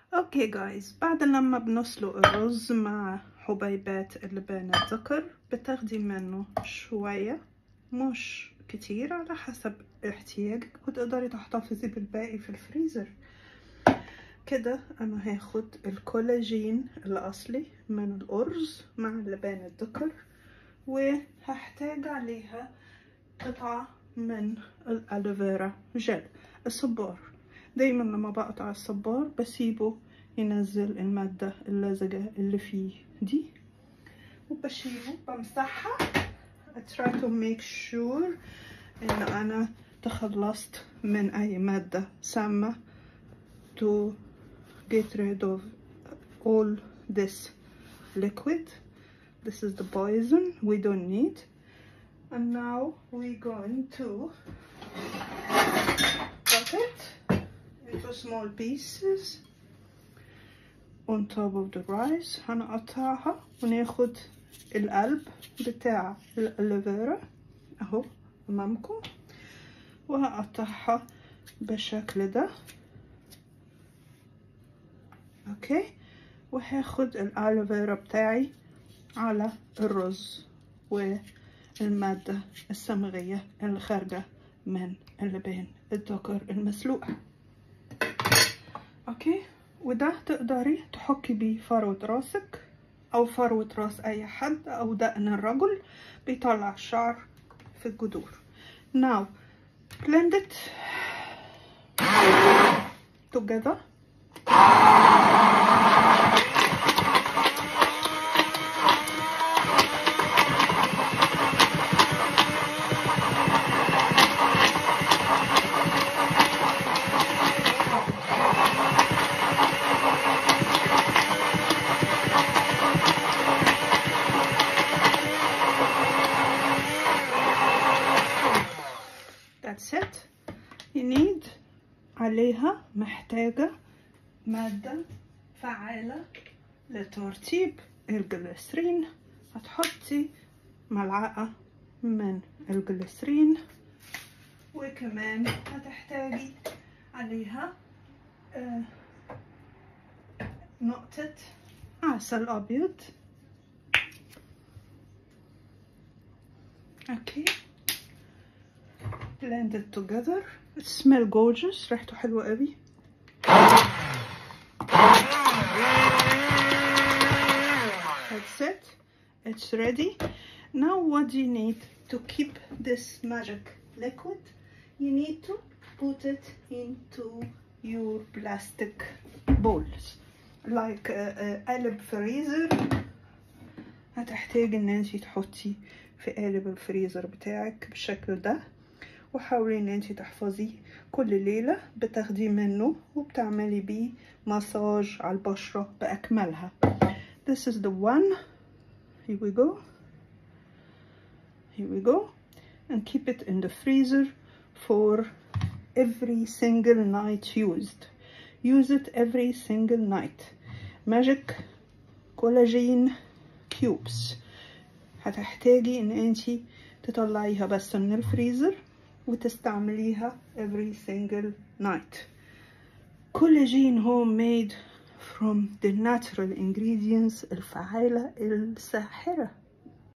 اوكي جايز بعد لما بنسلق الرز مع حبيبات اللبان الذكر بتاخدي منه شوية مش كتير على حسب احتياجك وتقدري تحتفظي بالباقي في الفريزر كده انا هاخد الكولاجين الاصلي من الارز مع اللبان الذكر وهحتاج عليها قطعة من الالوفيرا جل الصبار دايما لما بقطع الصبار بسيبه ينزل المادة اللزجة اللي فيه دي وبشيله بمسحها I try to make sure ان انا تخلصت من اي مادة سامة to get rid of all this liquid this is the poison we don't need and now we're going to cut it into small pieces on top of the rice هنقطعها وناخد القلب بتاع الالوفيرا اهو امامكم وهقطعها بالشكل ده اوكي وهاخد الالوفيرا بتاعي على الرز والمادة الصمغية اللي خارجة من اللبان الذكر المسلوق اوكي وده تقدري تحكي بيه فروة راسك او فروة راس اي حد او دقن الرجل بيطلع الشعر في الجذور now blend it together that's it you need عليها محتاجة مادة فعالة لترطيب الجليسرين هتحطي ملعقة من الجليسرين وكمان هتحتاجي عليها آه نقطة عسل أبيض اوكي blend it together it smell gorgeous ريحته حلوة قوي that's it it's ready now what do you need to keep this magic liquid you need to put it into your plastic bowls like قالب فريزر هتحتاج ان انتي تحطي في قالب الفريزر بتاعك بالشكل ده وحاولي ان انتي تحفظيه كل ليلة بتاخديه منه وبتعملي بيه مساج على البشرة بأكملها this is the one here we go here we go and keep it in the freezer for every single night used use it every single night magic collagen cubes هتحتاجي ان انتي تطلعيها بس من الفريزر وتستعمليها every single night collagen homemade from the natural ingredients الفعالة الساحرة